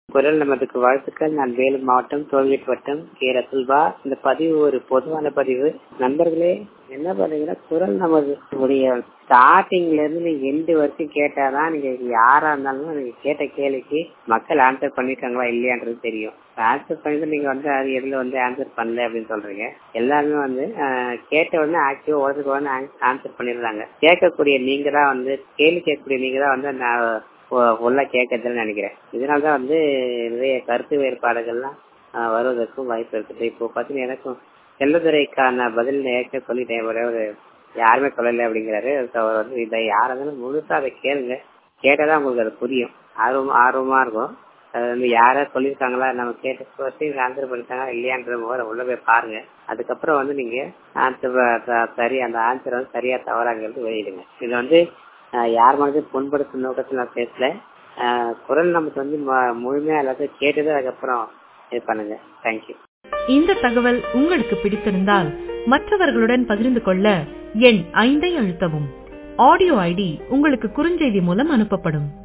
குரல் நமதுக்கு வாழ்த்துக்கள் நான் வேலூர் மாவட்டம் தோல்வீட்டு வட்டம் கே ரசுல்பா இந்த பதிவு ஒரு பொதுவான பதிவு நண்பர்களே என்ன பண்ணீங்கன்னா குரல் நமது உடைய ஸ்டார்டிங்ல இருந்து நீங்க எண்டு வரைக்கும் கேட்டாதான் நீங்க யாரா இருந்தாலும் நீங்க கேட்ட கேள்விக்கு மக்கள் ஆன்சர் பண்ணிருக்காங்களா இல்லையான்றது தெரியும் ஆன்சர் பண்ணிட்டு நீங்க வந்து அது எதுல வந்து ஆன்சர் பண்ணல அப்படின்னு சொல்றீங்க எல்லாருமே வந்து கேட்ட உடனே ஆக்டிவா உடனே உடனே ஆன்சர் பண்ணிடுறாங்க கேட்கக்கூடிய நீங்க தான் வந்து கேள்வி கேட்கக்கூடிய நீங்க தான் வந்து நான் உள்ள கேட்கறதுன்னு நினைக்கிறேன் இதனாலதான் வந்து நிறைய கருத்து வேறுபாடுகள்லாம் வருவதற்கும் வாய்ப்பு இருக்குது இப்போ பாத்தீங்கன்னா எனக்கும் செல்லதுரைக்கான பதில் ஏற்க சொல்லிட்டேன் ஒரே ஒரு யாருமே சொல்லலை அப்படிங்கிறாரு அவர் வந்து இதை யாராலும் முழுசா அதை கேளுங்க கேட்டாதான் உங்களுக்கு அது புரியும் ஆர்வம் ஆர்வமா இருக்கும் அது வந்து யாரா சொல்லியிருக்காங்களா நம்ம கேட்ட வச்சு ஆன்சர் பண்ணிட்டாங்க இல்லையான்ற முறை உள்ள போய் பாருங்க அதுக்கப்புறம் வந்து நீங்க ஆன்சர் சரி அந்த ஆன்சர் வந்து சரியா தவறாங்கிறது வெளியிடுங்க இது வந்து யார் மனதையும் புண்படுத்தும் நோக்கத்தில் நான் பேசல குரல் நமக்கு வந்து முழுமையா எல்லாத்தையும் கேட்டது அதுக்கப்புறம் இது பண்ணுங்க தேங்க்யூ இந்த தகவல் உங்களுக்கு பிடித்திருந்தால் மற்றவர்களுடன் பகிர்ந்து கொள்ள எண் ஐந்தை அழுத்தவும் ஆடியோ ஐடி உங்களுக்கு குறுஞ்செய்தி மூலம் அனுப்பப்படும்